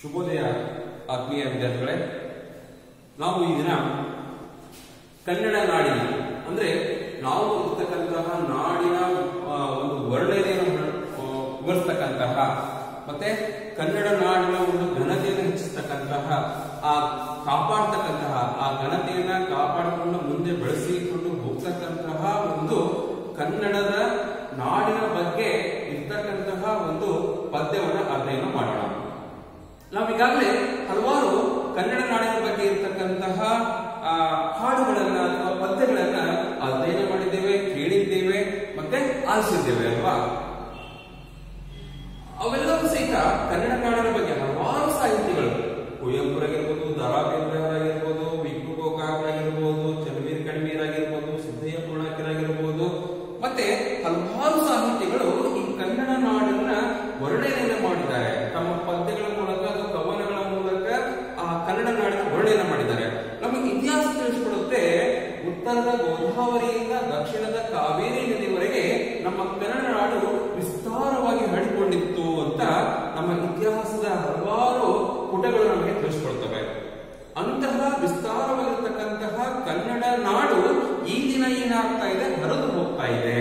ಶುಭೋದಯ ಆತ್ಮೀಯ ವಿದ್ಯಾರ್ಥಿಗಳೇ ನಾವು ಈ ದಿನ ಕನ್ನಡ ನಾಡಿನ ಅಂದ್ರೆ ನಾವು ಇರ್ತಕ್ಕಂತಹ ನಾಡಿನ ಆ, ಒಂದು ವರ್ಣನೆಯನ್ನು ಆ, ವಿವರಿಸ್ತಕ್ಕಂತಹ ಮತ್ತೆ ಕನ್ನಡ ನಾಡಿನ ಒಂದು ಘನತೆಯನ್ನು ಹೆಚ್ಚಿಸ್ತಕ್ಕಂತಹ ಆ ಕಾಪಾಡ್ತಕ್ಕಂತಹ ಆ ಘನತೆಯನ್ನ ಕಾಪಾಡಿಕೊಂಡು ಮುಂದೆ ಬೆಳೆಸಿಕೊಂಡು ಹೋಗ್ತಕ್ಕಂತಹ ಒಂದು ಕನ್ನಡದ ನಾಡಿನ ಬಗ್ಗೆ ಇರ್ತಕ್ಕಂತಹ ಒಂದು ಪದ್ಯವನ್ನ ಅಧ್ಯಯನ ಮಾಡೋಣ ನಾವೀಗಾಗಲೇ ಹಲವಾರು ಕನ್ನಡ ನಾಡಿನ ಬಗ್ಗೆ ಇರತಕ್ಕಂತಹ ಆ, ಹಾಡುಗಳನ್ನ ಅಥವಾ ಪದ್ಯಗಳನ್ನ ಅಧ್ಯಯನ ಮಾಡಿದ್ದೇವೆ ಕೇಳಿದ್ದೇವೆ ಮತ್ತೆ ಆಲಿಸಿದ್ದೇವೆ ಅಲ್ವಾ ಅವೆಲ್ಲವೂ ಸಹಿತ ಕನ್ನಡ ನಾಡಿನ ಬಗ್ಗೆ ಹಲವಾರು ಸಾಹಿತಿಗಳು ಕುವೆಂಪುರಾಗಿರ್ಬೋದು ದಾರಾ ಬೇಂದ್ರೆಯವರಾಗಿರ್ಬೋದು ವಿಕ್ಕು ಗೋಕಾಕ್ರಾಗಿರ್ಬೋದು ಚಲವೀರ್ ಕಣ್ಮೀರಾಗಿರ್ಬೋದು ಸಿದ್ದಯ್ಯ ಪೂರ್ಣಕರಾಗಿರ್ಬೋದು ಮತ್ತೆ ಹಲವಾರು ಸಾಹಿತಿಗಳು ಈ ಕನ್ನಡ ನಾಡನ್ನ ವರ್ಣನೆಯನ್ನು ಮಾಡಿದ್ದಾರೆ ತಮ್ಮ ಪದ್ಯಗಳ ಮೂಲಕ ಅಥವಾ ಕವನಗಳ ಮೂಲಕ ಆ ಕನ್ನಡ ನಾಡಿನ ವರ್ಣನೆ ಮಾಡಿದ್ದಾರೆ ನಮಗೆ ಇತಿಹಾಸ ತಿಳಿಸಿಕೊಡುತ್ತೆ ಉತ್ತರದ ಗೋದಾವರಿಯಿಂದ ದಕ್ಷಿಣದ ಕಾವೇರಿ ನದಿವರೆಗೆ ನಮ್ಮ ಕನ್ನಡ ನಾಡು ವಿಸ್ತಾರವಾಗಿ ಹರಡಿಕೊಂಡಿತ್ತು ಅಂತ ನಮ್ಮ ಇತಿಹಾಸದ ಹಲವಾರು ಪುಟಗಳು ನಮಗೆ ತಿಳಿಸ್ಕೊಡ್ತವೆ ಅಂತಹ ವಿಸ್ತಾರವಾಗಿರ್ತಕ್ಕಂತಹ ಕನ್ನಡ ನಾಡು ಈ ದಿನ ಏನಾಗ್ತಾ ಇದೆ ಹರಿದು ಹೋಗ್ತಾ ಇದೆ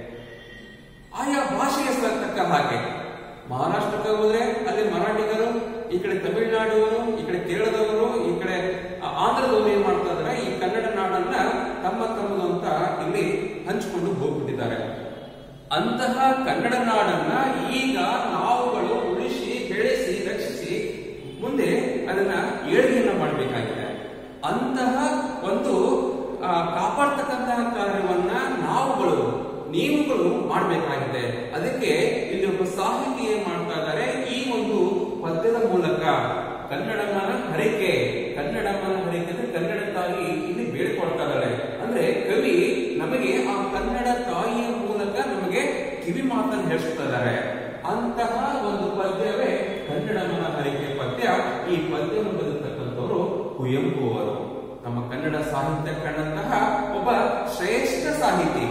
ಆಯಾ ಭಾಷೆಗೆ ತಕ್ಕ ಹಾಗೆ ಮಹಾರಾಷ್ಟ್ರಕ್ಕೆ ಹೋದ್ರೆ ಅಲ್ಲಿ ಮರಾಠಿಗರು ಈ ಕಡೆ ತಮಿಳುನಾಡುವರು ಈ ಕಡೆ ಕೇರಳದವರು ಈ ಕಡೆ ಆ- ಆಂಧ್ರದವರು ಏನ್ ಮಾಡ್ತಾ ಇದಾರೆ ಈ ಕನ್ನಡ ನಾಡನ್ನ ತಮ್ಮ ತಮ್ಮದು ಅಂತ ಇಲ್ಲಿ ಹಂಚಿಕೊಂಡು ಹೋಗ್ಬಿಟ್ಟಿದ್ದಾರೆ ಅಂತಹ ಕನ್ನಡ ನಾಡನ್ನ ಈಗ ನಾವುಗಳು ಉಳಿಸಿ ಬೆಳೆಸಿ ರಕ್ಷಿಸಿ ಮುಂದೆ ಅದನ್ನ ಏಳಿಗೆಯನ್ನ ಮಾಡಬೇಕಾಗಿದೆ ಅಂತಹ ಒಂದು ಆ, ಕಾಪಾಡ್ತಕ್ಕಂತಹ ಕಾರ್ಯವನ್ನ ನಾವುಗಳು ನೀವುಗಳು ಮಾಡಬೇಕಾಗಿದೆ ಅದಕ್ಕೆ ಇಲ್ಲಿ ಒಬ್ಬ ಸಾಹಿತಿ ಏನ್ ಮಾಡ್ತಾ ಇದ್ದಾರೆ ಈ ಒಂದು ಪದ್ಯದ ಮೂಲಕ ಕನ್ನಡಮ್ಮನ ಹರಿಕೆ ಕನ್ನಡಮ್ಮನ ಹರಿಕೆ ಅಂದ್ರೆ ಕನ್ನಡ ತಾಯಿ ಇಲ್ಲಿ ಬೇಡಿಕೊಳ್ತಾ ಇದ್ದಾಳೆ ಅಂದ್ರೆ ಕವಿ ನಮಗೆ ಆ ಕನ್ನಡ ತಾಯಿಯ ಮೂಲಕ ನಮಗೆ ಕಿವಿ ಮಾತನ್ನು ಹೇಳಿಸ್ತಾ ಇದ್ದಾರೆ ಅಂತಹ ಒಂದು ಪದ್ಯವೇ ಕನ್ನಡಮ್ಮನ ಹರಿಕೆ ಪದ್ಯ ಈ ಪದ್ಯವನ್ನು ಬರೆದಿರ್ತಕ್ಕಂಥವರು ಕುವೆಂಪು ಅವರು ನಮ್ಮ ಕನ್ನಡ ಸಾಹಿತ್ಯ ಕಂಡಂತಹ ಒಬ್ಬ ಶ್ರೇಷ್ಠ ಸಾಹಿತಿ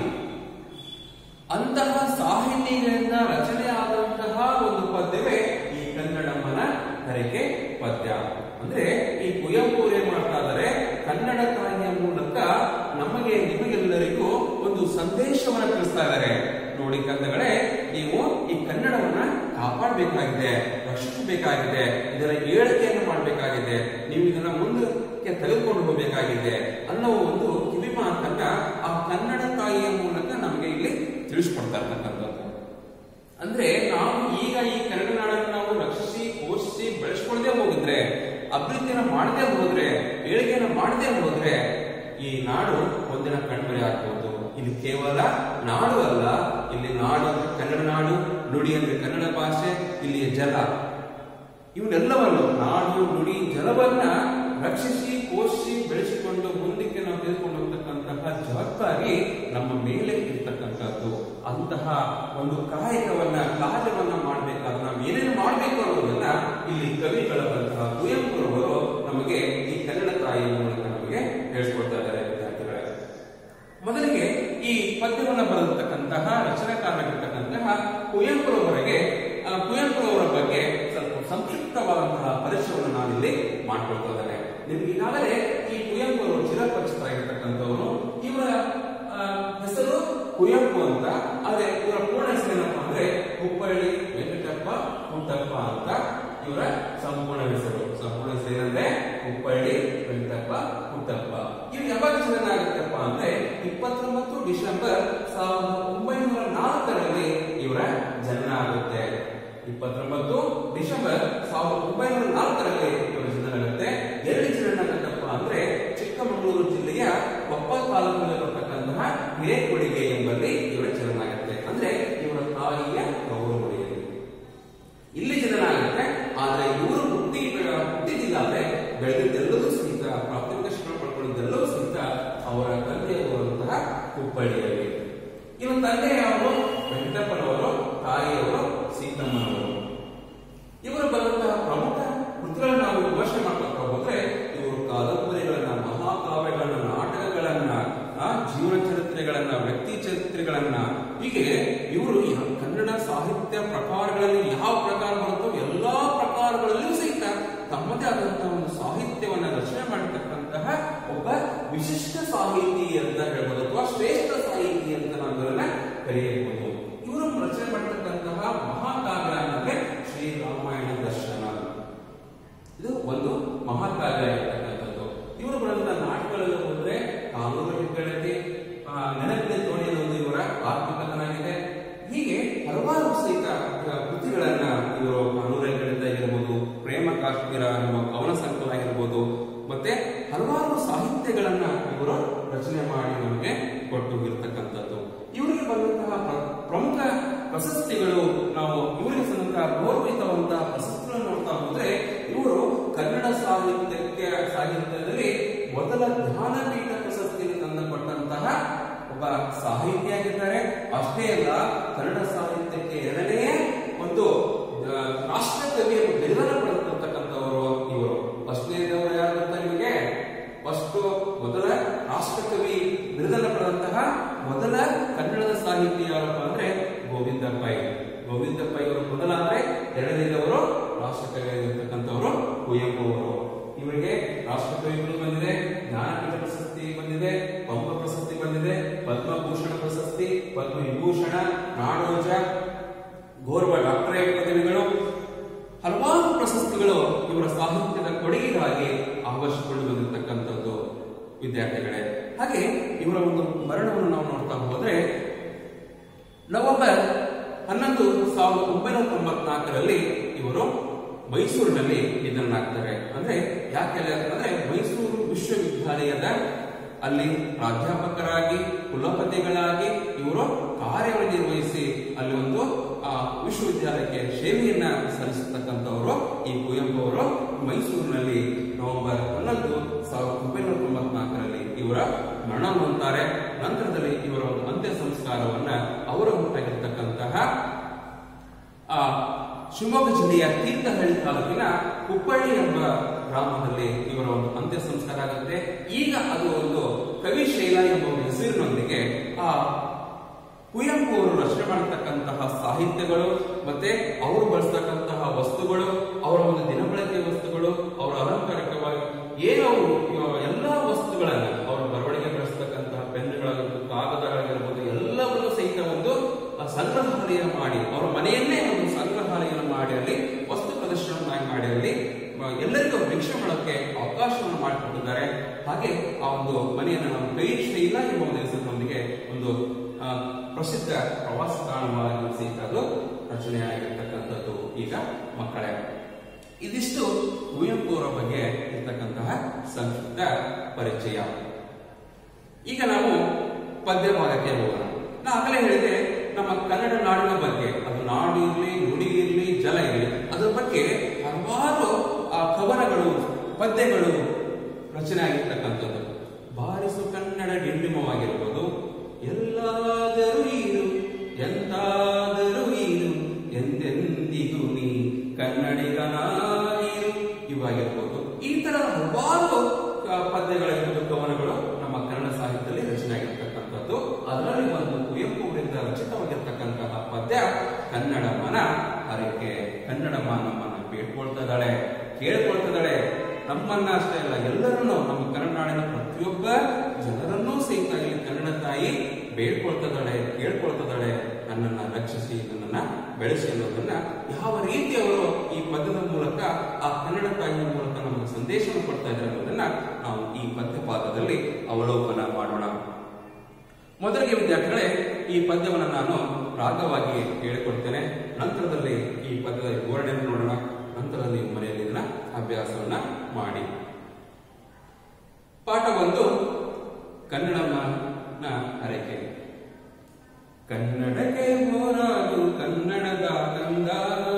ಅಂತಹ ಸಾಹಿತಿಗಳಿಂದ ರಚನೆ ಆದಂತಹ ಒಂದು ಪದ್ಯವೇ ಈ ಕನ್ನಡಮ್ಮನ ಹರಿಕೆ ಪದ್ಯ ಅಂದ್ರೆ ಈ ಕುವೆಂಪು ಅವ್ರು ಏನ್ ಮಾಡ್ತಾ ಇದ್ದಾರೆ ಕನ್ನಡ ತಾಯಿಯ ಮೂಲಕ ನಮಗೆ ನಿಮಗೆಲ್ಲರಿಗೂ ಒಂದು ಸಂದೇಶವನ್ನ ತಿಳಿಸ್ತಾ ಇದ್ದಾರೆ ನೋಡಿ ಕಂದಗಳೇ ನೀವು ಈ ಕನ್ನಡವನ್ನ ಕಾಪಾಡಬೇಕಾಗಿದೆ ರಕ್ಷಿಸಬೇಕಾಗಿದೆ ಇದರ ಏಳಿಗೆಯನ್ನು ಮಾಡಬೇಕಾಗಿದೆ ನೀವು ಇದನ್ನ ಮುಂದಕ್ಕೆ ತೆಗೆದುಕೊಂಡು ಹೋಗಬೇಕಾಗಿದೆ ಅನ್ನೋ ಒಂದು ಕಿವಿ ಮಾತನ್ನ ಆ ಕನ್ನಡ ತಾಯಿಯ ಮೂಲಕ ನಮಗೆ ಇಲ್ಲಿ ತಿಳಿಸ್ಕೊಡ್ತಾ ಇರ್ತಕ್ಕಂಥದ್ದು ಅಂದ್ರೆ ನಾವು ಈಗ ಈ ಕನ್ನಡ ನಾಡನ್ನು ನಾವು ರಕ್ಷಿಸಿ ಪೋಷಿಸಿ ಬೆಳೆಸ್ಕೊಳ್ಳದೆ ಹೋಗಿದ್ರೆ ಅಭಿವೃದ್ಧಿನ ಮಾಡದೆ ಹೋದ್ರೆ ಏಳಿಗೆಯನ್ನು ಮಾಡದೆ ಹೋದ್ರೆ ಈ ನಾಡು ಒಂದಿನ ಕಣ್ಮರೆ ಆಗ್ಬೋದು ಇದು ಕೇವಲ ನಾಡು ಅಲ್ಲ ಇಲ್ಲಿ ನಾಡು ಅಂದ್ರೆ ಕನ್ನಡ ನಾಡು ನುಡಿ ಅಂದ್ರೆ ಕನ್ನಡ ಭಾಷೆ ಇಲ್ಲಿಯ ಜಲ ಇವನ್ನೆಲ್ಲವನ್ನು ನಾಡು ನುಡಿ ಜಲವನ್ನ ರಕ್ಷಿಸಿ ಪೋಷಿಸಿ ಬೆಳೆಸಿಕೊಂಡು ಮುಂದಕ್ಕೆ ನಾವು ತೆಗೆದುಕೊಂಡು ಹೋಗ್ತಕ್ಕಂತಹ ಜವಾಬ್ದಾರಿ ನಮ್ಮ ಮೇಲೆ ಇರ್ತಕ್ಕಂಥದ್ದು ಅಂತಹ ಒಂದು ಕಾಯಕವನ್ನ ಕಾರ್ಯವನ್ನ ಮಾಡಬೇಕಾದ್ರೆ ನಾವು ಏನೇನು ಮಾಡಬೇಕು ಅನ್ನೋದನ್ನ ಇಲ್ಲಿ ಕವಿಗಳಾದಂತಹ ಕುವೆಂಪುರವರು ನಮಗೆ ಈ ಕನ್ನಡ ತಾಯಿಯ ಮೂಲಕ ನಮಗೆ ಹೇಳಿಸ್ಕೊಡ್ತಾ ಇದ್ದಾರೆ ವಿದ್ಯಾರ್ಥಿಗಳೇ ಮೊದಲಿಗೆ ಈ ಪದ್ಯವನ್ನು ಬರೆದಿರ್ತಕ್ಕಂತಹ ರಚನಾಕಾರರಾಗಿರ್ತಕ್ಕಂತಹ ಕುವೆಂಪುರವರಿಗೆ ಆ, ಕುವೆಂಪುರವರ ಬಗ್ಗೆ ಸ್ವಲ್ಪ ಸಂಕ್ಷಿಪ್ತವಾದಂತಹ ಪರಿಚಯವನ್ನು ನಾನಿಲ್ಲಿ ಮಾಡ್ಕೊಳ್ತಾ ಇದ್ದೇನೆ ನಿಮ್ಗೆ ಈಗಾಗಲೇ ಈ ಕುವೆಂಪು ಅವರು ಚಿರಪರಿಚಿತರಾಗಿರ್ತಕ್ಕಂಥವರು ಇವರ ಆ, ಹೆಸರು ಕುವೆಂಪು ಅಂತ ಆದ್ರೆ ಇವರ ಪೂರ್ಣ ಹೆಸರೇನಪ್ಪ ಅಂದ್ರೆ ಹುಬ್ಬಳ್ಳಿ ವೆಂಕಟಪ್ಪ ಹುಟ್ಟಪ್ಪ ಅಂತ ಇವರ ಸಂಪೂರ್ಣ ಹೆಸರು ಸಂಪೂರ್ಣ ಹೆಸರು ಏನಂದ್ರೆ ಹುಬ್ಬಳ್ಳಿ ವೆಂಕಟಪ್ಪ ಹುಟ್ಟಪ್ಪ ಇವು ಯಾವಾಗ ಜನನಾಗುತ್ತಪ್ಪ ಅಂದ್ರೆ ಇಪ್ಪತ್ತೊಂಬತ್ತು ಡಿಸೆಂಬರ್ ಸಾವಿರದ ಒಂಬೈನೂರ ನಾಲ್ಕರಲ್ಲಿ ಇವರ ಜನನ ಆಗುತ್ತೆ ಇಪ್ಪತ್ತೊಂಬತ್ತು ಡಿಸೆಂಬರ್ ಸಾವಿರದ ಒಂಬೈನೂರ ನಾಲ್ಕರಲ್ಲಿ ಇವರ ಜನನಾಗುತ್ತೆ ಎಲ್ಲಿ ಜನನಾಗುತ್ತಪ್ಪ ಅಂದ್ರೆ ಚಿಕ್ಕಮಗಳೂರು ಜಿಲ್ಲೆಯ ಕೊಪ್ಪ ತಾಲೂಕಿನಲ್ಲಿರತಕ್ಕಂತಹ ಹಿರೇಕೊಡಿಗೆ ಎಂಬಲ್ಲಿ ಇವರ ಜನನಾಗುತ್ತೆ ಅಂದ್ರೆ ಇವರ ತಾಯಿಯ ಗೌರವಡಿಯಲ್ಲಿ ಇಲ್ಲಿ ಜನನಾಗುತ್ತೆ ಆದ್ರೆ ಇವರು ಹುಟ್ಟಿ ಹುಟ್ಟಿದಿಲ್ಲ ಅಂದ್ರೆ ಬೆಳೆದಿದ್ದೆಲ್ಲವೂ ಸಹಿತ ಪ್ರಾಥಮಿಕ ಶಿಕ್ಷಣ ಪಡ್ಕೊಂಡಿದ್ದೆಲ್ಲವೂ ಸಹಿತ ಅವರ ತಂದೆಯವರಂತಹ ಹುಬ್ಬಳ್ಳಿಯಲ್ಲಿ ಇವರ ತಂದೆಯವರು ವೆಂಕಟಪ್ಪನವರು ತಾಯಿಯವರು ಸೀತಮ್ಮನವರು ಇವರು ಬರುವಂತಹ ಪ್ರಮುಖ ಕೃತಿಗಳನ್ನ ನಾವು ವಿಮರ್ಶೆ ಮಾಡ್ತಾ ಹೋದ್ರೆ ಇವರು ಕಾದಂಬರಿಗಳನ್ನ ಮಹಾಕಾವ್ಯಗಳನ್ನ ನಾಟಕಗಳನ್ನ ಆ, ಜೀವನ ಚರಿತ್ರೆಗಳನ್ನ ವ್ಯಕ್ತಿ ಚರಿತ್ರೆಗಳನ್ನ ಹೀಗೆ ಇವರು ಯ- ಕನ್ನಡ ಸಾಹಿತ್ಯ ಪ್ರಕಾರಗಳಲ್ಲಿ ಯಾವ ಪ್ರಕಾರ ಬರುತ್ತೋ ಎಲ್ಲಾ ಪ್ರಕಾರಗಳಲ್ಲಿಯೂ ಸಹಿತ ವಿಶಿಷ್ಟ ಸಾಹಿತಿ ಅಂತ ಹೇಳ್ಬೋದು ಅಥವಾ ಶ್ರೇಷ್ಠ ಸಾಹಿತಿ ಅಂತ ನಾವು ಇವರನ್ನ ಕರೆಯಬಹುದು ಇವರು ರಚನೆ ಮಾಡಿರ್ತಕ್ಕಂತಹ ಮಹಾಕಾವ್ಯ ಅಂದ್ರೆ ಶ್ರೀರಾಮಾಯಣ ದರ್ಶನ ಇದು ಒಂದು ಮಹಾಕಾವ್ಯ ಇರ್ತಕ್ಕಂಥದ್ದು ಇವರು ಬರೆದ ನಾಟಕಗಳೆಲ್ಲ ಹೋದ್ರೆ ಕಾನೂನು ಹೆಗ್ಗಳತೆ ಆ, ನೆನಪಿನ ತೋಣಿಯ ಒಂದು ಇವರ ಆತ್ಮಕಥನಾಗಿದೆ ಹೀಗೆ ಹಲವಾರು ಸಹಿತ ಆ, ಕೃತಿಗಳನ್ನ ಇವರು ಕಾನೂನು ಹೆಗ್ಗಳಿಂದ ಆಗಿರ್ಬೋದು ಪ್ರೇಮ ಕಾಶ್ಮೀರ ಅನ್ನುವ ಕವನ ಸಂಕಲನ ಆಗಿರ್ಬೋದು ಮತ್ತೆ ಹಲವಾರು ಸಾಹಿತ್ಯಗಳನ್ನ ಇವರು ರಚನೆ ಮಾಡಿ ನಮಗೆ ಕೊಟ್ಟು ಇರ್ತಕ್ಕಂಥದ್ದು ಇವರಿಗೆ ಬಂದಂತಹ ಪ್ರ- ಪ್ರಮುಖ ಪ್ರಶಸ್ತಿಗಳು ನಾವು ಇವರಿಗೆ ಸಂದಂತಹ ಗೌರವಿತವಂತಹ ಪ್ರಶಸ್ತಿಗಳನ್ನು ನೋಡ್ತಾ ಹೋದ್ರೆ ಇವರು ಕನ್ನಡ ಸಾಹಿತ್ಯಕ್ಕೆ ಸಾಹಿತ್ಯದಲ್ಲಿ ಮೊದಲ ಜ್ಞಾನಪೀಠ ಪ್ರಶಸ್ತಿಯನ್ನು ತಂದುಕೊಟ್ಟಂತಹ ಒಬ್ಬ ಸಾಹಿತಿಯಾಗಿದ್ದಾರೆ ಅಷ್ಟೇ ಅಲ್ಲ ಕನ್ನಡ ಸಾಹಿತ್ಯಕ್ಕೆ ಎರಡನೇ ಒಂದು ಆ, ರಾಷ್ಟ್ರಕವಿಯನ್ನು ಬಿರುದನ್ನು ಪಡೆದಿರ್ತಕ್ಕಂಥವರು ಇವರು ಫಸ್ಟ್ನೇದವರು ಯಾರು ಗೊತ್ತಾ ನಿಮಗೆ ಫಸ್ಟ್ ಮೊದಲ ರಾಷ್ಟ್ರಕವಿ ಬಿರುದನ್ನು ಪಡೆದಂತಹ ಮೊದಲ ಕನ್ನಡದ ಸಾಹಿತಿ ಯಾರಪ್ಪ ಅಂದ್ರೆ ಗೋವಿಂದ ಪೈ ಗೋವಿಂದ ಪೈ ಅವರು ಮೊದಲಾದ್ರೆ ಎರಡನೇದವರು ರಾಷ್ಟ್ರಕವಿ ಆಗಿರ್ತಕ್ಕಂಥವರು ಕುವೆಂಪು ಅವರು ಇವರಿಗೆ ರಾಷ್ಟ್ರಕವಿಗಳು ಬಂದಿದೆ ಜ್ಞಾನಪೀಠ ಪ್ರಶಸ್ತಿ ಬಂದಿದೆ ಪಂಪ ಪ್ರಶಸ್ತಿ ಬಂದಿದೆ ಪದ್ಮಭೂಷಣ ಪ್ರಶಸ್ತಿ ಪದ್ಮವಿಭೂಷಣ ನಾಡೋಜ ಗೌರವ ಡಾಕ್ಟರೇಟ್ ಪದವಿಗಳು ಹಲವಾರು ಪ್ರಶಸ್ತಿಗಳು ಇವರ ಸಾಹಿತ್ಯದ ಕೊಡುಗೆಗಾಗಿ ಆವರಿಸಿಕೊಂಡು ಬಂದಿರತಕ್ಕಂಥದ್ದು ವಿದ್ಯಾರ್ಥಿಗಳೇ ಹಾಗೆ ಇವರ ಒಂದು ಮರಣವನ್ನು ನಾವು ನೋಡ್ತಾ ಹೋದ್ರೆ ನವೆಂಬರ್ ಹನ್ನೊಂದು ಸಾವಿರದ ಒಂಬೈನೂರ ತೊಂಬತ್ನಾಲ್ಕರಲ್ಲಿ ಇವರು ಮೈಸೂರಿನಲ್ಲಿ ನಿಧನರಾಗ್ತಾರೆ ಅಂದ್ರೆ ಯಾಕೆಲ್ಲ ಅಂದ್ರೆ ಮೈಸೂರು ವಿಶ್ವವಿದ್ಯಾಲಯದ ಅಲ್ಲಿ ಪ್ರಾಧ್ಯಾಪಕರಾಗಿ ಕುಲಪತಿಗಳಾಗಿ ಇವರು ಕಾರ್ಯವನ್ನು ನಿರ್ವಹಿಸಿ ಅಲ್ಲಿ ಒಂದು ಆ ವಿಶ್ವವಿದ್ಯಾಲಯಕ್ಕೆ ಸೇವೆಯನ್ನ ಸಲ್ಲಿಸತಕ್ಕಂಥವರು ಈ ಕುವೆಂಪು ಅವರು ಮೈಸೂರಿನಲ್ಲಿ ನವೆಂಬರ್ ಹನ್ನೊಂದು ಸಾವಿರದ ಒಂಬೈನೂರ ತೊಂಬತ್ನಾಲ್ಕರಲ್ಲಿ ಇವರ ಮರಣ ಹೊಂದುತ್ತಾರೆ ನಂತರದಲ್ಲಿ ಇವರ ಒಂದು ಅಂತ್ಯ ಸಂಸ್ಕಾರವನ್ನ ಅವರ ಹುಟ್ಟಾಗಿರ್ತಕ್ಕಂತಹ ಆ ಶಿವಮೊಗ್ಗ ಜಿಲ್ಲೆಯ ತೀರ್ಥಹಳ್ಳಿ ತಾಲೂಕಿನ ಕುಪ್ಪಳ್ಳಿ ಎಂಬ ಗ್ರಾಮದಲ್ಲಿ ಇವರ ಒಂದು ಅಂತ್ಯ ಸಂಸ್ಕಾರ ಆಗುತ್ತೆ ಈಗ ಅದು ಒಂದು ಕವಿಶೈಲ ಎಂಬ ಒಂದು ಹೆಸರಿನೊಂದಿಗೆ ಆ ಕುವೆಂಪು ಅವರು ರಚನೆ ಮಾಡತಕ್ಕಂತಹ ಸಾಹಿತ್ಯಗಳು ಮತ್ತೆ ಅವರು ಬಳಸ್ತಕ್ಕಂತಹ ವಸ್ತುಗಳು ಅವರ ಒಂದು ದಿನಬಳಕೆ ವಸ್ತುಗಳು ಅವರ ಅಲಂಕಾರಿಕವಾಗಿ ಏನು ಅವರು ಎಲ್ಲಾ ವಸ್ತುಗಳನ್ನ ಅವರ ಬರವಣಿಗೆ ಬಳಸ್ತಕ್ಕಂತಹ ಪೆನ್ನುಗಳಾಗಿರ್ಬೋದು ಕಾಗದಗಳಾಗಿರ್ಬೋದು ಎಲ್ಲವನ್ನು ಸಹಿತ ಒಂದು ಆ, ಸಂಗ್ರಹಾಲಯ ಮಾಡಿ ಅವರ ಮನೆಯನ್ನೇ ಒಂದು ಸಂಗ್ರಹಾಲಯ ಮಾಡಿ ಅಲ್ಲಿ ವಸ್ತು ಪ್ರದರ್ಶನವನ್ನಾಗಿ ಮಾಡಿ ಅಲ್ಲಿ ಆ, ಎಲ್ಲರಿಗೂ ಭಿಕ್ಷೆ ಮಾಡೋಕ್ಕೆ ಅವಕಾಶವನ್ನು ಮಾಡಿಕೊಟ್ಟಿದ್ದಾರೆ ಹಾಗೆ ಆ ಒಂದು ಮನೆಯನ್ನು ನಾವು ಕೈ ಶೈಲ ಎಂಬ ಒಂದು ಹೆಸರಿನೊಂದಿಗೆ ಒಂದು ಆ, ಪ್ರಸಿದ್ಧ ಪ್ರವಾಸ ತಾಣವಾಗಿ ಸಹಿತ ಅದು ರಚನೆಯಾಗಿರ್ತಕ್ಕಂಥದ್ದು ಈಗ ಮಕ್ಕಳೇ ಇದಿಷ್ಟು ಕುವೆಂಪು ಅವರ ಬಗ್ಗೆ ಇರ್ತಕ್ಕಂತಹ ಸಂಕ್ಷಿಪ್ತ ಪರಿಚಯ ಈಗ ನಾವು ಪದ್ಯ ಭಾಗಕ್ಕೆ ಹೋಗೋಣ ನಾ ಆಗಲೇ ಹೇಳಿದೆ ನಮ್ಮ ಕನ್ನಡ ನಾಡಿನ ಬಗ್ಗೆ ಅದು ನಾಡು ಇರಲಿ ನುಡಿ ಇರಲಿ ಜಲ ಇರಲಿ ಅದರ ಬಗ್ಗೆ ಹಲವಾರು ಆ ಕವನಗಳು ಪದ್ಯಗಳು ರಚನೆ ಆಗಿರ್ತಕ್ಕಂಥದ್ದು ಬಾರಿಸು ಕನ್ನಡ ಡಿಂಡಿಮವಾಗಿರ್ಬೋದು ಎಲ್ಲಾದರೂ ಇರು ಎಂತಾದರೂ ಇರು ಎಂದೆಂದಿಗೂ ನೀ ಕನ್ನಡಿಗನಾಗಿರು ಇವಾಗಿರ್ಬೋದು ಈ ತರ ಹಲವಾರು ಆ, ಪದ್ಯಗಳಿರ್ಬೋದು ಕವನಗಳು ನಮ್ಮ ಕನ್ನಡ ಸಾಹಿತ್ಯದಲ್ಲಿ ರಚನೆ ಆಗಿರ್ತಕ್ಕಂಥದ್ದು ಅದರಲ್ಲಿ ಒಂದು ಕುವೆಂಪು ಅವರಿಂದ ರಚಿತವಾಗಿರ್ತಕ್ಕಂತಹ ಪದ್ಯ ಕನ್ನಡ ಮನ ಹರಕೆ ಕನ್ನಡ ಮನ ನಮ್ಮನ್ನ ಬೇಡ್ಕೊಳ್ತಿದ್ದಾಳೆ ಕೇಳ್ಕೊಳ್ತಿದ್ದಾಳೆ ನಮ್ಮನ್ನ ಅಷ್ಟೇ ಅಲ್ಲ ಎಲ್ಲರನ್ನೂ ನಮ್ಮ ಕನ್ನಡ ನಾಡಿನ ಪ್ರತಿಯೊಬ್ಬ ಜನರನ್ನೂ ಸಹಿತ ಈ ಕನ್ನಡ ತಾಯಿ ಬೇಡ್ಕೊಳ್ತಿದ್ದಾಳೆ ಕೇಳ್ಕೊಳ್ತಿದ್ದಾಳೆ ನನ್ನನ್ನ ರಕ್ಷಿಸಿ ನನ್ನನ್ನ ಬೆಳೆಸಿ ಅನ್ನೋದನ್ನ ಯಾವ ರೀತಿ ಅವರು ಈ ಪದ್ಯದ ಮೂಲಕ ಆ ಕನ್ನಡ ತಾಯಿಯ ಮೂಲಕ ನಮಗೆ ಸಂದೇಶವನ್ನು ಕೊಡ್ತಾ ಇದ್ದಾರೆ ಅನ್ನೋದನ್ನ ನಾವು ಈ ಪದ್ಯಪಾದದಲ್ಲಿ ಅವಲೋಕನ ಮಾಡೋಣ ಮೊದಲಿಗೆ ವಿದ್ಯಾರ್ಥಿಗಳೇ ಈ ಪದ್ಯವನ್ನು ನಾನು ರಾಗವಾಗಿ ಹೇಳಿಕೊಡ್ತೇನೆ ನಂತರದಲ್ಲಿ ಈ ಪದ್ಯದ ವಿವರಣೆಯನ್ನು ನೋಡೋಣ ನಂತರದಲ್ಲಿ ಮನೆಯಲ್ಲಿ ಇದನ್ನ ಅಭ್ಯಾಸವನ್ನ ಮಾಡಿ ಪಾಠ ಒಂದು ಕನ್ನಡನ ಹರಕೆ ಕನ್ನಡಕ್ಕೆ ಹೋರಾಡು ಕನ್ನಡದ ಕಂದ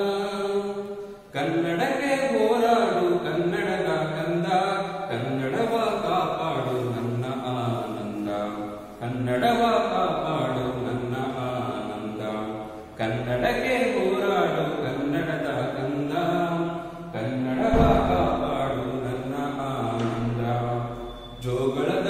ಕನ್ನಡಕ್ಕೆ ಹೋರಾಡು ಕನ್ನಡದ ಕಂದ ಕನ್ನಡವ ಕಾಪಾಡು ನನ್ನ ಆನಂದ ಕನ್ನಡವ ಕಾಪಾಡು ನನ್ನ ಆನಂದ ಕನ್ನಡಕ್ಕೆ ಹೋರಾಡು ಕನ್ನಡದ ಕಂದ ಕನ್ನಡವ ಕಾಪಾಡು ನನ್ನ ಆನಂದ ಜೋಗಳ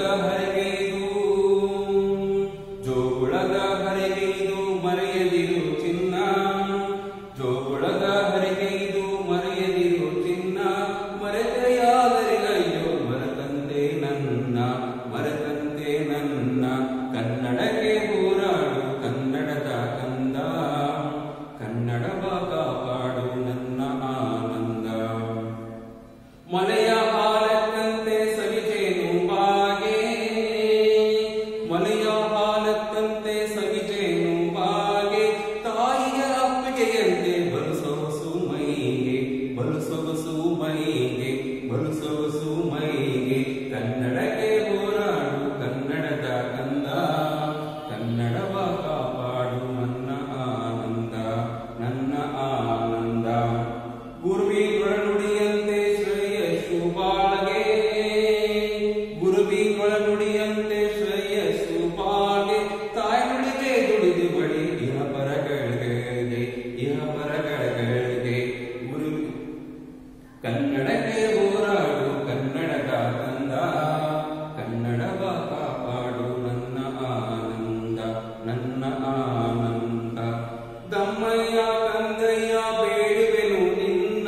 ಕನ್ನಡಕ್ಕೆ ಹೋರಾಡು ಕನ್ನಡದ ಕಂದ ಕನ್ನಡವ ಕಾಪಾಡು ನನ್ನ ಆನಂದ ನನ್ನ ಆನಂದ ದಮ್ಮಯ್ಯ ಕಂದಯ್ಯ ಬೇಡುವೆನು ನಿನ್ನ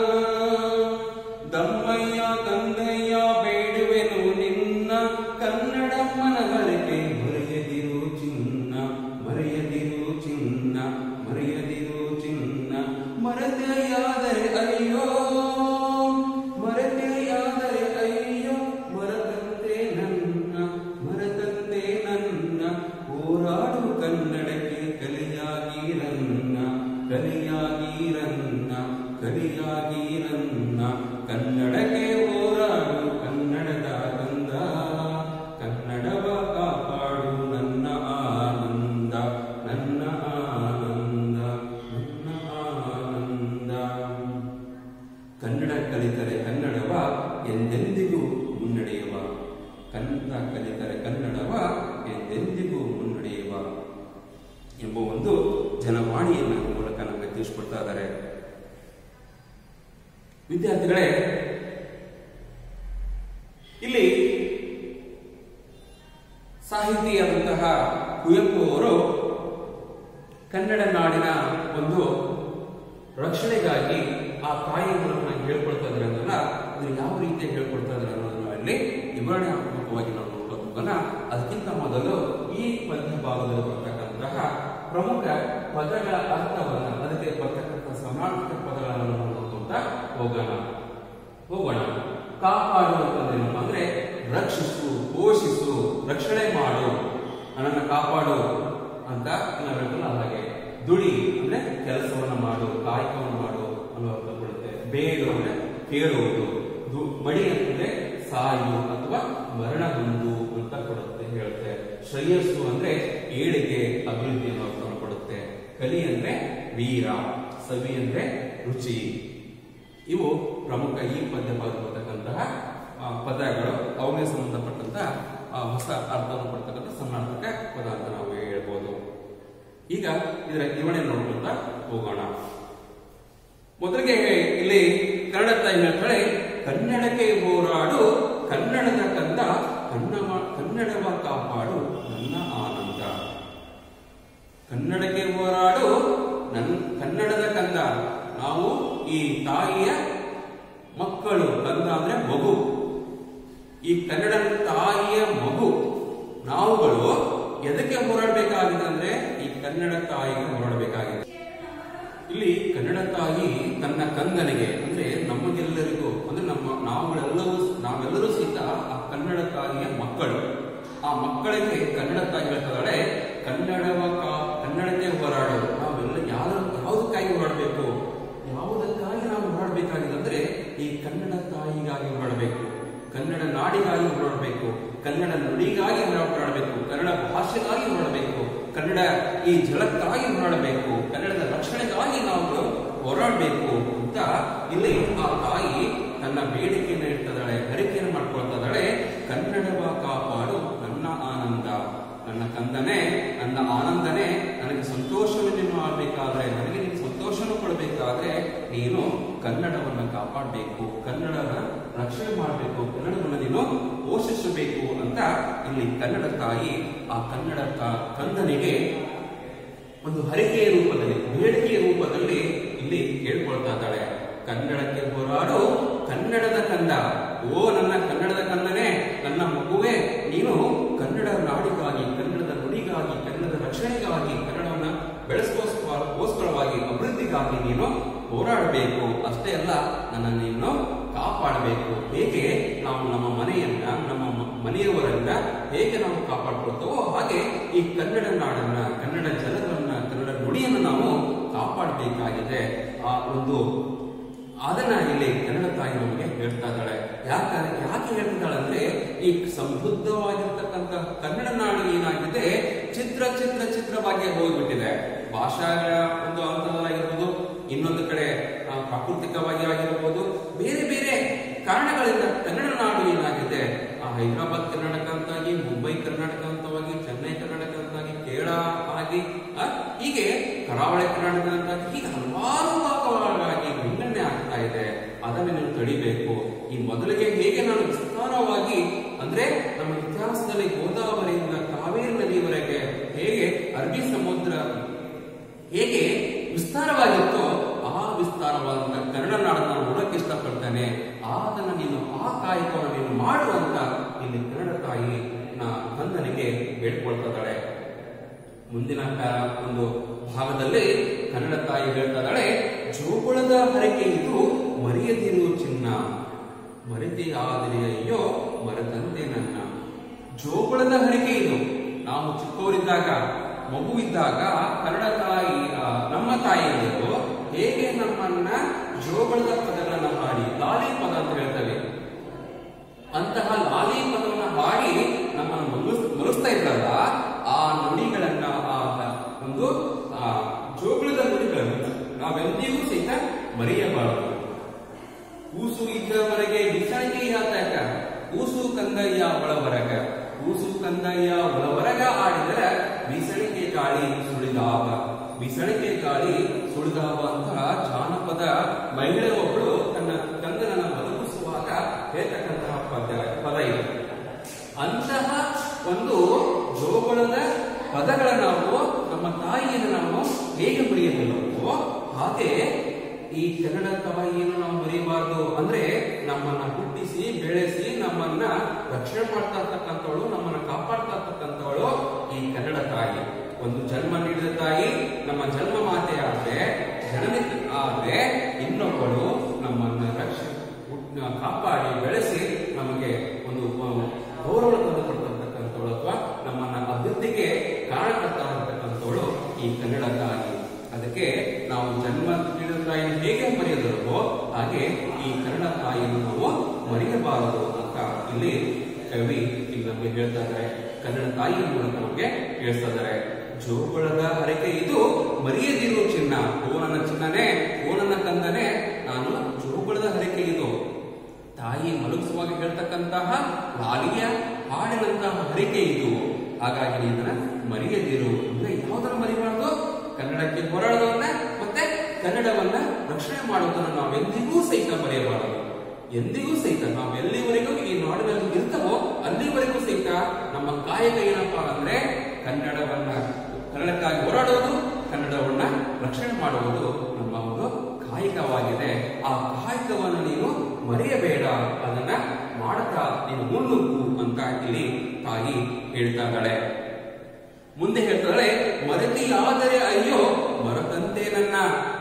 ದಮ್ಮಯ್ಯ ಕಂದಯ್ಯ ಬೇಡುವೆನು ನಿನ್ನ ಕನ್ನಡಮ್ಮನ ಹರಕೆ ಮರೆಯದಿರು ಚಿನ್ನ ಮರೆಯದಿರು ಚಿನ್ನ ಮರೆಯದಿರು ಚಿನ್ನ ಮರೆತೆಯಾದರೆ ಅಯ್ಯೋ ಮರೆತೆಯಾದರೆ ಅಯ್ಯೋ ಮರತಂತೆ ನನ್ನ ಮರತಂತೆ ನನ್ನ ಹೋರಾಡು ಕನ್ನಡಕ್ಕೆ ಕಲಿಯಾಗಿರನ್ನ ಕಲಿಯಾಗಿರನ್ನ ಕಲಿಯಾಗಿರನ್ನ ಕನ್ನಡಕ್ಕೆ ಹೋರಾಡು ಕನ್ನಡದ ಕಂದ ಕನ್ನಡವ ಕಾಪಾಡು ನನ್ನ ಆನಂದ ನನ್ನ ಆನಂದ ನನ್ನ ಆನಂದ ಕನ್ನಡ ಕಲಿತರೆ ಕನ್ನಡವ ಎಂದೆಂದಿಗೂ ಮುನ್ನಡೆಯುವ ಕನ್ನಡ ಕಲಿತರೆ ಕನ್ನಡವ ಎಂದೆಂದಿಗೂ ಮುನ್ನಡೆಯುವ ಎಂಬ ಒಂದು ಜನವಾಣಿಯನ್ನು ಮೂಲಕ ನಮಗೆ ತಿಳಿಸ್ಕೊಡ್ತಾ ಇದ್ದಾರೆ ವಿದ್ಯಾರ್ಥಿಗಳೇ ಇಲ್ಲಿ ಸಾಹಿತಿಯಾದಂತಹ ಕುವೆಂಪು ಅವರು ಕನ್ನಡ ನಾಡಿನ ಒಂದು ರಕ್ಷಣೆಗಾಗಿ ಆ ತಾಯಿಯ ಮೂಲಕ ಹೇಳ್ಕೊಳ್ತಾ ಇದ್ದಾರೆ ಅನ್ನೋದನ್ನ ಅದನ್ನು ಯಾವ ರೀತಿ ಹೇಳ್ಕೊಳ್ತಾ ಇದ್ದಾರೆ ಅನ್ನೋದನ್ನ ಅಲ್ಲಿ ವಿವರಣಾತ್ಮಕವಾಗಿ ನಾವು ನೋಡ್ತಾ ಹೋಗೋಣ ಅದಕ್ಕಿಂತ ಮೊದಲು ಈ ಪದ್ಯ ಭಾಗದಲ್ಲಿ ಬರ್ತಕ್ಕಂತಹ ಪ್ರಮುಖ ಪದಗಳ ಅರ್ಥವನ್ನ ಅದಕ್ಕೆ ಬರ್ತಕ್ಕಂಥ ಸಮಾನಾರ್ಥಕ ಪದಗಳನ್ನು ನಾವು ನೋಡ್ಕೊಂತ ಹೋಗೋಣ ಹೋಗೋಣ ಕಾಪಾಡು ಅಂತಂದ್ರೆ ಏನಪ್ಪ ಅಂದ್ರೆ ರಕ್ಷಿಸು ಪೋಷಿಸು ರಕ್ಷಣೆ ಮಾಡು ನನ್ನನ್ನು ಕಾಪಾಡು ಅಂತ ನಾವು ಹೇಳ್ತಲ್ಲ ಹಾಗೆ ದುಡಿ ಅಂದ್ರೆ ಕೆಲಸವನ್ನ ಮಾಡು ಕಾಯಕವನ್ನು ಮಾಡು ಅನ್ನೋ ಅರ್ಥ ಕೊಡುತ್ತೆ ಬೇಡು ಅಂದ್ರೆ ಕೇಳುವುದು ದು- ಮಡಿ ಅಂತಂದ್ರೆ ಸಾಯು ಅಥವಾ ಮರಣ ಹೊಂದು ಅಂತ ಕೊಡುತ್ತೆ ಹೇಳುತ್ತೆ ಶ್ರೇಯಸ್ಸು ಅಂದ್ರೆ ಏಳಿಗೆ ಅಭಿವೃದ್ಧಿ ಅನ್ನೋ ಅರ್ಥವನ್ನು ಕೊಡುತ್ತೆ ಕಲಿ ಅಂದ್ರೆ ವೀರ ಸವಿ ಅಂದ್ರೆ ರುಚಿ ಇವು ಪ್ರಮುಖ ಈ ಪದ್ಯ ಬರ್ತಕ್ಕಂತಹ ಆ, ಪದಗಳು ಅವುಗಳಿಗೆ ಸಂಬಂಧಪಟ್ಟಂತಹ ಆ, ಹೊಸ ಅರ್ಥವನ್ನು ಕೊಡ್ತಕ್ಕಂಥ ಸಮಾನಾರ್ಥಕ ಪದ ಅಂತ ನಾವು ಹೇಳ್ಬೋದು ಈಗ ಇದರ ವಿವರಣೆ ನೋಡ್ಕೊಂತ ಹೋಗೋಣ ಮೊದಲಿಗೆ ಇಲ್ಲಿ ಕನ್ನಡ ತಾಯಿ ಹೇಳ್ತಾಳೆ ಕನ್ನಡಕ್ಕೆ ಹೋರಾಡು ಕನ್ನಡದ ಕಂದ ಕನ್ನಡ ಕನ್ನಡವ ಕಾಪಾಡು ನನ್ನ ಆನಂದ ಕನ್ನಡಕ್ಕೆ ಹೋರಾಡು ನನ್ ಕನ್ನಡದ ಕಂದ ನಾವು ಈ ತಾಯಿಯ ಮಕ್ಕಳು ಕಂದ ಅಂದ್ರೆ ಮಗು ಈ ಕನ್ನಡ ತಾಯಿಯ ಮಗು ನಾವುಗಳು ಎದಕ್ಕೆ ಹೋರಾಡಬೇಕಾಗಿದೆ ಅಂದ್ರೆ ಈ ಕನ್ನಡ ತಾಯಿಗೆ ಹೋರಾಡಬೇಕಾಗಿದೆ ಇಲ್ಲಿ ಕನ್ನಡ ತಾಯಿ ತನ್ನ ಕಂದನಿಗೆ ಅಂದ್ರೆ ನಮಗೆಲ್ಲರಿಗೂ ಅಂದ್ರೆ ನಮ್ಮ ನಾವುಗಳೆಲ್ಲವೂ ನಾವೆಲ್ಲರೂ ಸಹಿತ ಆ ಕನ್ನಡ ತಾಯಿಯ ಮಕ್ಕಳು ಆ ಮಕ್ಕಳಿಗೆ ಕನ್ನಡ ತಾಯಿ ಹೇಳ್ತಾಳೆ ಕನ್ನಡವ ಕಾ- ಕನ್ನಡಕ್ಕೆ ಹೋರಾಡು ನಾವೆಲ್ಲ ಯಾವ ಯಾವುದಕ್ಕಾಗಿ ಹೋರಾಡಬೇಕು ಯಾವುದಕ್ಕಾಗಿ ನಾವು ಹೋರಾಡಬೇಕಾಗಿದೆ ಅಂದ್ರೆ ಈ ಕನ್ನಡ ತಾಯಿಗಾಗಿ ಹೋರಾಡಬೇಕು ಕನ್ನಡ ನಾಡಿಗಾಗಿ ಹೋರಾಡಬೇಕು ಕನ್ನಡ ನುಡಿಗಾಗಿ ಹೋರಾಡಬೇಕು ಕನ್ನಡ ಭಾಷೆಗಾಗಿ ಹೋರಾಡಬೇಕು ಕನ್ನಡ ಈ ಜಲಕ್ಕಾಗಿ ಹೋರಾಡಬೇಕು ಕನ್ನಡದ ರಕ್ಷಣೆಗಾಗಿ ನಾವು ಹೋರಾಡಬೇಕು ಅಂತ ಇಲ್ಲಿ ಆ ತಾಯಿ ತನ್ನ ಬೇಡಿಕೆಯನ್ನು ಇಡ್ತಿದ್ದಾಳೆ ಹರಿಕೆಯನ್ನು ಮಾಡ್ಕೊಳ್ತಾ ಇದ್ದಾಳೆ ಕನ್ನಡವ ಕಾಪಾಡು ನನ್ನ ಆನಂದ ನನ್ನ ಕಂದನೆ ನನ್ನ ಆನಂದನೆ ನನಗೆ ಸಂತೋಷವನ್ನು ನೀನು ಮಾಡಬೇಕಾದ್ರೆ ನನಗೆ ನೀನು ಸಂತೋಷವನ್ನು ಕೊಡಬೇಕಾದ್ರೆ ನೀನು ಕನ್ನಡವನ್ನು ಕಾಪಾಡಬೇಕು ಕನ್ನಡದ ರಕ್ಷಣೆ ಮಾಡಬೇಕು ಕನ್ನಡವನ್ನು ನೀನು ಪೋಷಿಸಬೇಕು ಅಂತ ಇಲ್ಲಿ ಕನ್ನಡ ತಾಯಿ ಆ ಕನ್ನಡ ಕ- ಕಂದನಿಗೆ ಒಂದು ಹರಿಕೆಯ ರೂಪದಲ್ಲಿ ಬೇಡಿಕೆಯ ರೂಪದಲ್ಲಿ ಇಲ್ಲಿ ಹೇಳ್ಕೊಳ್ತಾ ಇದ್ದಾಳೆ ಕನ್ನಡಕ್ಕೆ ಹೋರಾಡು ಕನ್ನಡದ ಕಂದ ಓ ನನ್ನ ಕನ್ನಡದ ಕಂದನೇ ನನ್ನ ಮಗುವೆ ನೀನು ಕನ್ನಡ ನಾಡಿಗಾಗಿ ಕನ್ನಡದ ನುಡಿಗಾಗಿ ಕನ್ನಡದ ರಕ್ಷಣೆಗಾಗಿ ಕನ್ನಡವನ್ನ ಬೆಳೆಸ್ಕೋಸ್ಕರವಾಗಿ ಅಭಿವೃದ್ಧಿಗಾಗಿ ನೀನು ಹೋರಾಡಬೇಕು ಅಷ್ಟೇ ಅಲ್ಲ ನನ್ನ ನೀನು ಕಾಪಾಡಬೇಕು ಹೇಗೆ ನಾವು ನಮ್ಮ ಮನೆಯನ್ನ ನಮ್ಮ ಮ- ಮನೆಯವರನ್ನ ಹೇಗೆ ನಾವು ಕಾಪಾಡ್ಕೊಳ್ತೇವೋ ಹಾಗೆ ಈ ಕನ್ನಡ ನಾಡನ್ನ ಕನ್ನಡ ಜಲವನ್ನ ಕನ್ನಡ ನುಡಿಯನ್ನು ನಾವು ಕಾಪಾಡಬೇಕಾಗಿದೆ ಆ ಒಂದು ಅದನ್ನ ಇಲ್ಲಿ ಕನ್ನಡ ತಾಯಿ ನಮಗೆ ಹೇಳ್ತಾ ಇದ್ದಾಳೆ ಯಾಕೆ ಯಾಕೆ ಹೇಳ್ತಿದ್ದಾಳೆ ಅಂದ್ರೆ ಈ ಸಮೃದ್ಧವಾಗಿರ್ತಕ್ಕಂಥ ಕನ್ನಡ ನಾಡು ಏನಾಗಿದೆ ಚಿತ್ರ ಚಿತ್ರ ಚಿತ್ರವಾಗಿ ಹೋಗ್ಬಿಟ್ಟಿದೆ ಭಾಷಾ ಒಂದು ಹಂತದಲ್ಲಾಗಿರ್ಬೋದು ಇನ್ನೊಂದು ಕಡೆ ಆ, ಪ್ರಾಕೃತಿಕವಾಗಿ ಆಗಿರ್ಬೋದು ಬೇರೆ ಬೇರೆ ಕಾರಣಗಳಿಂದ ಕನ್ನಡ ನಾಡು ಏನಾಗಿದೆ ಆ ಹೈದರಾಬಾದ್ ಕರ್ನಾಟಕ ಅಂತಾಗಿ ಮುಂಬೈ ಕರ್ನಾಟಕ ಅಂತವಾಗಿ ಚೆನ್ನೈ ಕರ್ನಾಟಕ ಅಂತಾಗಿ ಕೇರಳ ಆಗಿ ಆ, ಹೀಗೆ ಕರಾವಳಿ ಕರ್ನಾಟಕ ಅಂತಾಗಿ ಹೀಗೆ ಹಲವಾರು ಭಾಗಗಳಾಗಿ ವಿಂಗಡಣೆ ಆಗ್ತಾ ಇದೆ ಅದನ್ನು ನೀನು ತಡಿಬೇಕು ಈ ಮೊದಲಿಗೆ ಹೇಗೆ ನಾನು ವಿಸ್ತಾರವಾಗಿ ಅಂದ್ರೆ ನಮ್ಮ ಇತಿಹಾಸದಲ್ಲಿ ಗೋದಾವರಿಯಿಂದ ಕಾವೇರಿ ನದಿಯವರೆಗೆ ಹೇಗೆ ಅರಬ್ಬಿ ಸಮುದ್ರ ಹೇಗೆ ವಿಸ್ತಾರವಾಗಿತ್ತೋ ಆ ವಿಸ್ತಾರವಾದ ಕನ್ನಡ ನಾಡನ್ನ ನೋಡಕ್ಕೆ ಇಷ್ಟಪಡ್ತಾನೆ ಅದನ್ನ ನೀನು ಆ ಕಾಯಕವನ್ನು ನೀನು ಮಾಡು ಅಂತ ಇಲ್ಲಿ ಕನ್ನಡ ತಾಯಿ ನಾ ಕಂದನಿಗೆ ಬೇಡ್ಕೊಳ್ತಿದ್ದಾಳೆ ಮುಂದಿನ ಕ- ಒಂದು ಭಾಗದಲ್ಲಿ ಕನ್ನಡ ತಾಯಿ ಹೇಳ್ತಿದ್ದಾಳೆ ಜೋಗುಳದ ಹರಕೆ ಇದು ಮರೆಯದಿರು ಚಿನ್ನ ಮರೆತಿ ಆದರೆ ಅಯ್ಯೋ ಮರೆತಂತೆ ನನ್ನ ಜೋಗುಳದ ಹರಕೆ ಇದು ನಾವು ಚಿಕ್ಕವರಿದ್ದಾಗ ಮಗುವಿದ್ದಾಗ ಕನ್ನಡ ತಾಯಿ ಆ, ನಮ್ಮ ತಾಯಿಯರು ಹೇಗೆ ನಮ್ಮನ್ನ ಜೋಗುಳದ ಪದಗಳನ್ನ ಹಾಡಿ ಲಾಲಿ ಪದ ಅಂತ ಹೇಳ್ತೇವೆ ಅಂತಹ ಲಾಲಿ ಪದವನ್ನ ಹಾಡಿ ನಮ್ಮನ್ನು ಮಲಗಿಸ್ ಮಲಗಿಸ್ತಾ ಇದ್ರಲ್ಲ ಆ ನುಡಿಗಳನ್ನ ಆ ಒಂದು ಆ ಜೋಗುಳದ ನುಡಿಗಳನ್ನು ನಾವೆಂದಿಗೂ ಸಹಿತ ಮರೆಯಬಾರದು ಕೂಸು ಇದ್ದವರೆಗೆ ಬಿಸಾಕಿ ಆತಾಕ ಕೂಸು ಕಂದಯ್ಯ ಒಳವರಗ ಕೂಸು ಕಂದಯ್ಯ ಒಳವರಗ ಆಡಿದರೆ ಬಿಸಣಿಕೆ ಗಾಳಿ ಸುಳಿದಾವ ಬಿಸಣಿಕೆ ಗಾಳಿ ಸುಳಿದಾವ ಅಂತ ಜಾನಪದ ಮಹಿಳೆ ಒಬ್ಬಳು ತನ್ನ ಕಂದನನ್ನ ಬದುಕಿಸುವಾಗ ಹೇಳ್ತಕ್ಕಂತಹ ಪದ ಪದ ಇದೆ ಅಂತಹ ಒಂದು ಜೋಗುಳದ ಪದಗಳ ನಾವು ನಮ್ಮ ತಾಯಿಯನ್ನು ನಾವು ಹೇಗೆ ಮರೆಯಲಿಲ್ಲವೋ ಹಾಗೆ ಈ ಕನ್ನಡ ತಾಯಿಯನ್ನು ನಾವು ಮರೆಯಬಾರದು ಅಂದ್ರೆ ನಮ್ಮನ್ನ ಹುಟ್ಟಿಸಿ ಬೆಳೆಸಿ ನಮ್ಮನ್ನ ರಕ್ಷಣೆ ಮಾಡ್ತಾ ಇರ್ತಕ್ಕಂಥವಳು ನಮ್ಮನ್ನ ಕಾಪಾಡ್ತಾ ಇರ್ತಕ್ಕಂಥವಳು ಈ ಕನ್ನಡ ತಾಯಿ ಒಂದು ಜನ್ಮ ನೀಡಿದ ತಾಯಿ ನಮ್ಮ ಜನ್ಮ ಮಾತೆ ಆದ್ರೆ ಜನನಿ ಆದ್ರೆ ಇನ್ನೊಬ್ಬಳು ನಮ್ಮನ್ನ ರಕ್ಷಣೆ ಹುಟ್- ಕಾಪಾಡಿ ಬೆಳೆಸಿ ನಮಗೆ ಒಂದು ಅಹ್, ಗೌರವ ತಂದು ಕೊಡ್ತಕ್ಕಂಥವಳು ಅಥವಾ ನಮ್ಮನ್ನ ಅಭಿವೃದ್ಧಿಗೆ ಕಾರಣಕರ್ತ ಇರತಕ್ಕಂಥವಳು ಈ ಕನ್ನಡ ತಾಯಿ ಅದಕ್ಕೆ ನಾವು ಜನ್ಮ ನೀಡಿದ ತಾಯಿಯನ್ನು ಹೇಗೆ ಮರೆಯದಲ್ವೋ ಹಾಗೆ ಈ ಕನ್ನಡ ತಾಯಿಯನ್ನು ನಾವು ಮರೆಯಬಾರದು ಅಂತ ಇಲ್ಲಿ ಕವಿ ಇಲ್ಲಿ ನಮಗೆ ಹೇಳ್ತಾ ಇದ್ದಾರೆ ಕನ್ನಡ ತಾಯಿಯ ಮೂಲಕ ನಮಗೆ ಹೇಳ್ತಾ ಇದ್ದಾರೆ ಜೋಗುಳದ ಹರಕೆ ಇದು ಮರೆಯದಿರು ಚಿನ್ನ ಓ ನನ್ನ ಚಿನ್ನನೇ ಓ ನನ್ನ ಕಂದನೇ ನಾನು ಜೋಗುಳದ ಹರಕೆ ಇದು ತಾಯಿ ಮಲಗಿಸುವಾಗ ಹೇಳ್ತಕ್ಕಂತಹ ಲಾಲಿಯ ಹಾಡಿನಂತಹ ಹರಿಕೆ ಇದು ಹಾಗಾಗಿ ನೀನು ಇದನ್ನ ಮರೆಯದಿರು ಅಂದ್ರೆ ಯಾವುದನ್ನ ಮರಿಬಾರ್ದು ಕನ್ನಡಕ್ಕೆ ಹೋರಾಡೋದನ್ನ ಮತ್ತೆ ಕನ್ನಡವನ್ನ ರಕ್ಷಣೆ ಮಾಡುವುದನ್ನು ನಾವೆಂದಿಗೂ ಸಹಿತ ಮರೆಯಬಾರದು ಎಂದಿಗೂ ಸಹಿತ ನಾವು ಎಲ್ಲಿವರೆಗೂ ಈ ನಾಡಿನಲ್ಲಿ ಇರ್ತವೋ ಅಲ್ಲಿವರೆಗೂ ಸಹಿತ ನಮ್ಮ ಕಾಯಕ ಏನಪ್ಪಾ ಅಂದ್ರೆ ಕನ್ನಡವನ್ನ ಕನ್ನಡಕ್ಕಾಗಿ ಹೋರಾಡುವುದು ಕನ್ನಡವನ್ನ ರಕ್ಷಣೆ ಮಾಡುವುದು ನಮ್ಮ ಒಂದು ಕಾಯಕವಾಗಿದೆ ಆ ಕಾಯಕವನ್ನು ನೀನು ಮರೆಯಬೇಡ ಅದನ್ನ ಮಾಡ್ತಾ ನೀನು ಮುನ್ನುಗ್ಗು ಅಂತ ಇಲ್ಲಿ ತಾಯಿ ಹೇಳ್ತಾ ಇದ್ದಾಳೆ ಮುಂದೆ ಹೇಳ್ತಾಳೆ ಮರೆತಿಯಾದರೆ ಅಯ್ಯೋ ಮರೆತಂತೆ ನನ್ನ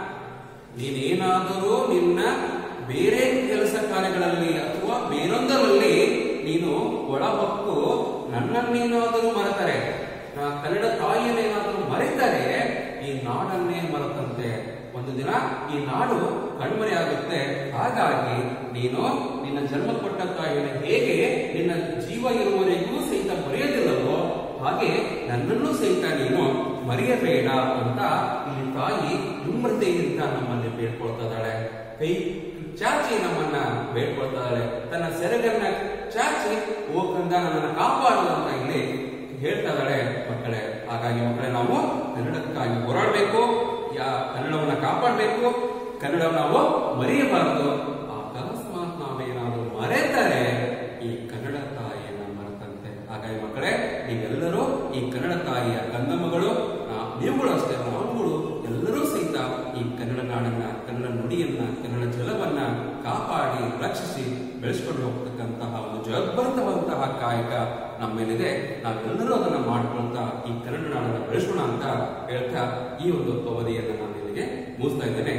ನೀನೇನಾದರೂ ನಿನ್ನ ಬೇರೆ ಕೆಲಸ ಕಾರ್ಯಗಳಲ್ಲಿ ಅಥವಾ ಬೇರೊಂದರಲ್ಲಿ ನೀನು ಒಳಹೊಕ್ಕು ನನ್ನನ್ನೇನಾದರೂ ಮರೆತರೆ ನಾ ಕನ್ನಡ ತಾಯಿಯನ್ನೇನಾದರೂ ಮರೆತರೆ ಈ ನಾಡನ್ನೇ ಮರೆತಂತೆ ಒಂದು ದಿನ ಈ ನಾಡು ಕಣ್ಮರೆಯಾಗುತ್ತೆ ಹಾಗಾಗಿ ನೀನು ನಿನ್ನ ಜನ್ಮ ಕೊಟ್ಟ ತಾಯಿಯನ್ನು ಹೇಗೆ ನಿನ್ನ ಜೀವ ಇರುವವರೆಗೂ ಸಹಿತ ಮರೆಯದಿಲ್ಲವೋ ಹಾಗೆ ನನ್ನನ್ನು ಸಹಿತ ನೀನು ಮರೆಯಬೇಡ ಅಂತ ಇಲ್ಲಿ ತಾಯಿ ವಿಮ್ರತೆಯಿಂದ ನಮ್ಮಲ್ಲಿ ಬೇಡ್ಕೊಳ್ತಾ ಇದ್ದಾಳೆ ಕೈ ಚಾಚಿ ನಮ್ಮನ್ನ ಬೇಡ್ಕೊಳ್ತಾ ಇದ್ದಾಳೆ ತನ್ನ ಸೆರಗನ್ನ ಚಾಚಿ ಹೋಗಂದ ನನ್ನನ್ನು ಕಾಪಾಡು ಅಂತ ಇಲ್ಲಿ ಹೇಳ್ತಾ ಇದ್ದಾಳೆ ಮಕ್ಕಳೇ ಹಾಗಾಗಿ ಮಕ್ಕಳೇ ನಾವು ಕನ್ನಡಕ್ಕಾಗಿ ಹೋರಾಡಬೇಕು ಯಾ ಕನ್ನಡವನ್ನ ಕಾಪಾಡಬೇಕು ಕನ್ನಡವನ್ನು ನಾವು ಮರೆಯಬಾರದು ಅಕಸ್ಮಾತ್ ನಾವೇನಾದ್ರೂ ಮರೆತರೆ ಈ ಕನ್ನಡ ತಾಯಿಯನ್ನ ಮರೆತಂತೆ ಹಾಗಾಗಿ ಮಕ್ಕಳೇ ನೀವೆಲ್ಲರೂ ಈ ಕನ್ನಡ ತಾಯಿಯ ಕಂದಮ್ಮಗಳು ನಾ- ನೀವುಗಳು ಅಷ್ಟೇ ನಾವುಗಳು ಎಲ್ಲರೂ ಸಹಿತ ಈ ಕನ್ನಡ ನಾಡನ್ನ ಕನ್ನಡ ನುಡಿಯನ್ನ ಕನ್ನಡ ಜಲವನ್ನ ಕಾಪಾಡಿ ರಕ್ಷಿಸಿ ಬೆಳೆಸ್ಕೊಂಡು ಹೋಗ್ತಕ್ಕಂತಹ ಒಂದು ಜಗಬ್ಬರತವಂತಹ ಕಾಯಕ ನಮ್ಮ ಮೇಲಿದೆ ನಾವೆಲ್ಲರೂ ಅದನ್ನ ಮಾಡ್ಕೊಳ್ತಾ ಈ ಕನ್ನಡ ನಾಡನ್ನ ಬೆಳೆಸೋಣ ಅಂತ ಹೇಳ್ತಾ ಈ ಒಂದು ಅವಧಿಯನ್ನ ನಾನು ಇಲ್ಲಿಗೆ ಮುಗಿಸ್ತಾ ಇದ್ದೇನೆ